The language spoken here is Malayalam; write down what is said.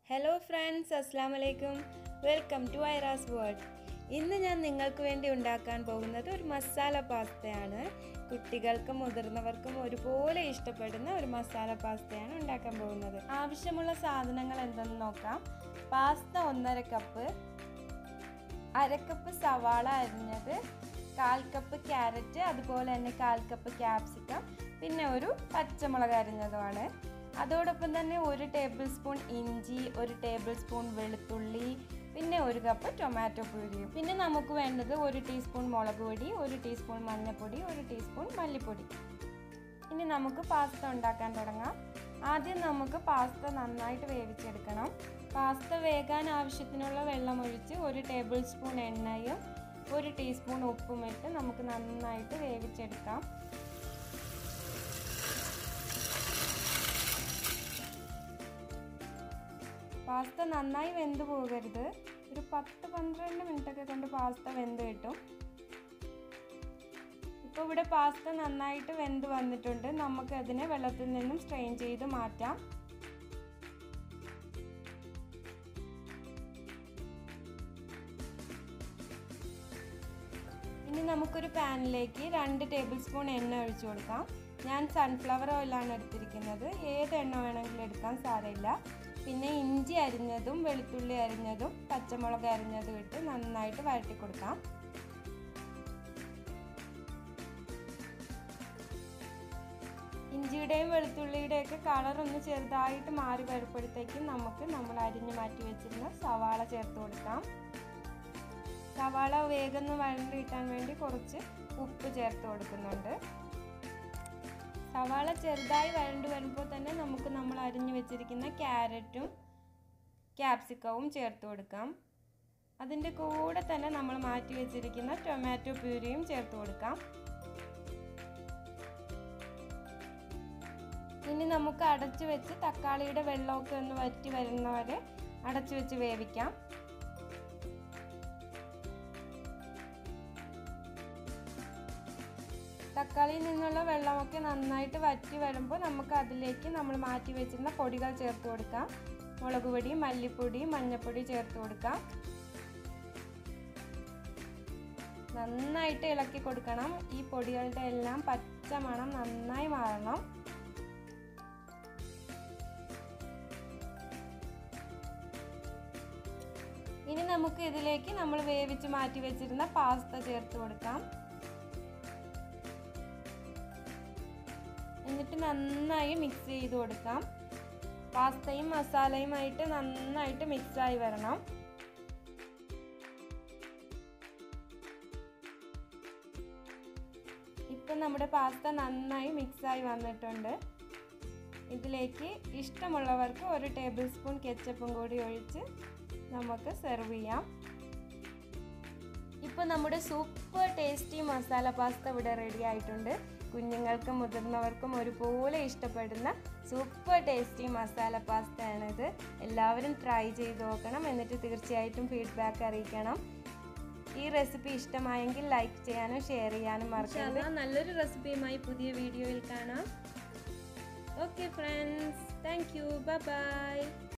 ഹലോ ഫ്രണ്ട്സ് അസ്സാം വലൈക്കും വെൽക്കം ടു ഐറാസ് വേൾഡ് ഇന്ന് ഞാൻ നിങ്ങൾക്ക് വേണ്ടി ഉണ്ടാക്കാൻ പോകുന്നത് ഒരു മസാല പാസ്തയാണ് കുട്ടികൾക്കും മുതിർന്നവർക്കും ഒരുപോലെ ഇഷ്ടപ്പെടുന്ന ഒരു മസാല പാസ്തയാണ് ഉണ്ടാക്കാൻ പോകുന്നത് ആവശ്യമുള്ള സാധനങ്ങൾ എന്തെന്ന് നോക്കാം പാസ്ത ഒന്നര കപ്പ് അരക്കപ്പ് സവാള അരിഞ്ഞത് കാൽ കപ്പ് ക്യാരറ്റ് അതുപോലെ തന്നെ കാൽ കപ്പ് ക്യാപ്സിക്കം പിന്നെ ഒരു പച്ചമുളക് അരിഞ്ഞതുമാണ് അതോടൊപ്പം തന്നെ ഒരു ടേബിൾ സ്പൂൺ ഇഞ്ചി ഒരു ടേബിൾ സ്പൂൺ വെളുത്തുള്ളി പിന്നെ ഒരു കപ്പ് ടൊമാറ്റോ പ്യൂരിയും പിന്നെ നമുക്ക് വേണ്ടത് ഒരു ടീസ്പൂൺ മുളക് പൊടി ഒരു ടീസ്പൂൺ മഞ്ഞൾപ്പൊടി ഒരു ടീസ്പൂൺ മല്ലിപ്പൊടി ഇനി നമുക്ക് പാസ്ത ഉണ്ടാക്കാൻ തുടങ്ങാം ആദ്യം നമുക്ക് പാസ്ത നന്നായിട്ട് വേവിച്ചെടുക്കണം പാസ്ത വേകാൻ ആവശ്യത്തിനുള്ള വെള്ളം ഒഴിച്ച് ഒരു ടേബിൾ സ്പൂൺ എണ്ണയും ഒരു ടീസ്പൂൺ ഉപ്പും ഇട്ട് നമുക്ക് നന്നായിട്ട് വേവിച്ചെടുക്കാം പാസ്ത നന്നായി വെന്ത് പോകരുത് ഒരു പത്ത് പന്ത്രണ്ട് മിനിറ്റൊക്കെ കൊണ്ട് പാസ്ത വെന്ത് കിട്ടും ഇപ്പോൾ ഇവിടെ പാസ്ത നന്നായിട്ട് വെന്ത് വന്നിട്ടുണ്ട് നമുക്ക് അതിനെ വെള്ളത്തിൽ നിന്നും സ്ട്രെയിൻ ചെയ്ത് മാറ്റാം ഇനി നമുക്കൊരു പാനിലേക്ക് രണ്ട് ടേബിൾ സ്പൂൺ എണ്ണ ഒഴിച്ചു കൊടുക്കാം ഞാൻ സൺഫ്ലവർ ഓയിലാണ് എടുത്തിരിക്കുന്നത് ഏത് എണ്ണ വേണമെങ്കിലും എടുക്കാൻ സാരമില്ല പിന്നെ ഇഞ്ചി അരിഞ്ഞതും വെളുത്തുള്ളി അരിഞ്ഞതും പച്ചമുളക് അരിഞ്ഞതും ഇട്ട് നന്നായിട്ട് വഴറ്റി കൊടുക്കാം ഇഞ്ചിയുടെയും വെളുത്തുള്ളിയുടെയും ഒക്കെ കളർ ഒന്ന് ചെറുതായിട്ട് മാറി വരുമ്പോഴത്തേക്കും നമുക്ക് നമ്മൾ അരിഞ്ഞു മാറ്റി വെച്ചിരുന്ന സവാള ചേർത്ത് കൊടുക്കാം സവാള വേഗം വഴണ്ട് കിട്ടാൻ വേണ്ടി കുറച്ച് ഉപ്പ് ചേർത്ത് കൊടുക്കുന്നുണ്ട് സവാള ചെറുതായി വഴണ്ട് വരുമ്പോൾ തന്നെ നമുക്ക് നമ്മൾ അരിഞ്ഞു വെച്ചിരിക്കുന്ന ക്യാരറ്റും ക്യാപ്സിക്കവും ചേർത്ത് കൊടുക്കാം അതിൻ്റെ കൂടെ തന്നെ നമ്മൾ മാറ്റി വെച്ചിരിക്കുന്ന ടൊമാറ്റോ പ്യൂരിയും ചേർത്ത് കൊടുക്കാം ഇനി നമുക്ക് അടച്ചു വെച്ച് തക്കാളിയുടെ വെള്ളമൊക്കെ ഒന്ന് വറ്റി വരുന്നവരെ അടച്ചു വെച്ച് വേവിക്കാം തക്കാളിയിൽ നിന്നുള്ള വെള്ളമൊക്കെ നന്നായിട്ട് വറ്റി വരുമ്പോൾ നമുക്ക് അതിലേക്ക് നമ്മൾ മാറ്റി വെച്ചിരുന്ന പൊടികൾ ചേർത്ത് കൊടുക്കാം മുളക് പൊടി മല്ലിപ്പൊടി മഞ്ഞൾപ്പൊടി ചേർത്ത് കൊടുക്കാം നന്നായിട്ട് ഇളക്കി കൊടുക്കണം ഈ പൊടികളുടെ എല്ലാം പച്ച മണം നന്നായി മാറണം ഇനി നമുക്ക് ഇതിലേക്ക് നമ്മൾ വേവിച്ച് മാറ്റി വെച്ചിരുന്ന പാസ്ത ചേർത്ത് കൊടുക്കാം എന്നിട്ട് നന്നായി മിക്സ് ചെയ്ത് കൊടുക്കാം പാസ്തയും മസാലയുമായിട്ട് നന്നായിട്ട് മിക്സായി വരണം ഇപ്പം നമ്മുടെ പാസ്ത നന്നായി മിക്സായി വന്നിട്ടുണ്ട് ഇതിലേക്ക് ഇഷ്ടമുള്ളവർക്ക് ഒരു ടേബിൾ സ്പൂൺ കെച്ചപ്പും കൂടി ഒഴിച്ച് നമുക്ക് സെർവ് ചെയ്യാം ഇപ്പോൾ നമ്മുടെ സൂപ്പർ ടേസ്റ്റി മസാല പാസ്ത ഇവിടെ റെഡി ആയിട്ടുണ്ട് കുഞ്ഞുങ്ങൾക്കും മുതിർന്നവർക്കും ഒരുപോലെ ഇഷ്ടപ്പെടുന്ന സൂപ്പർ ടേസ്റ്റി മസാല പാസ്തയാണിത് എല്ലാവരും ട്രൈ ചെയ്ത് നോക്കണം എന്നിട്ട് തീർച്ചയായിട്ടും ഫീഡ്ബാക്ക് അറിയിക്കണം ഈ റെസിപ്പി ഇഷ്ടമായെങ്കിൽ ലൈക്ക് ചെയ്യാനും ഷെയർ ചെയ്യാനും മറക്കരുത് നല്ലൊരു റെസിപ്പിയുമായി പുതിയ വീഡിയോയിൽ കാണാം okay friends thank you by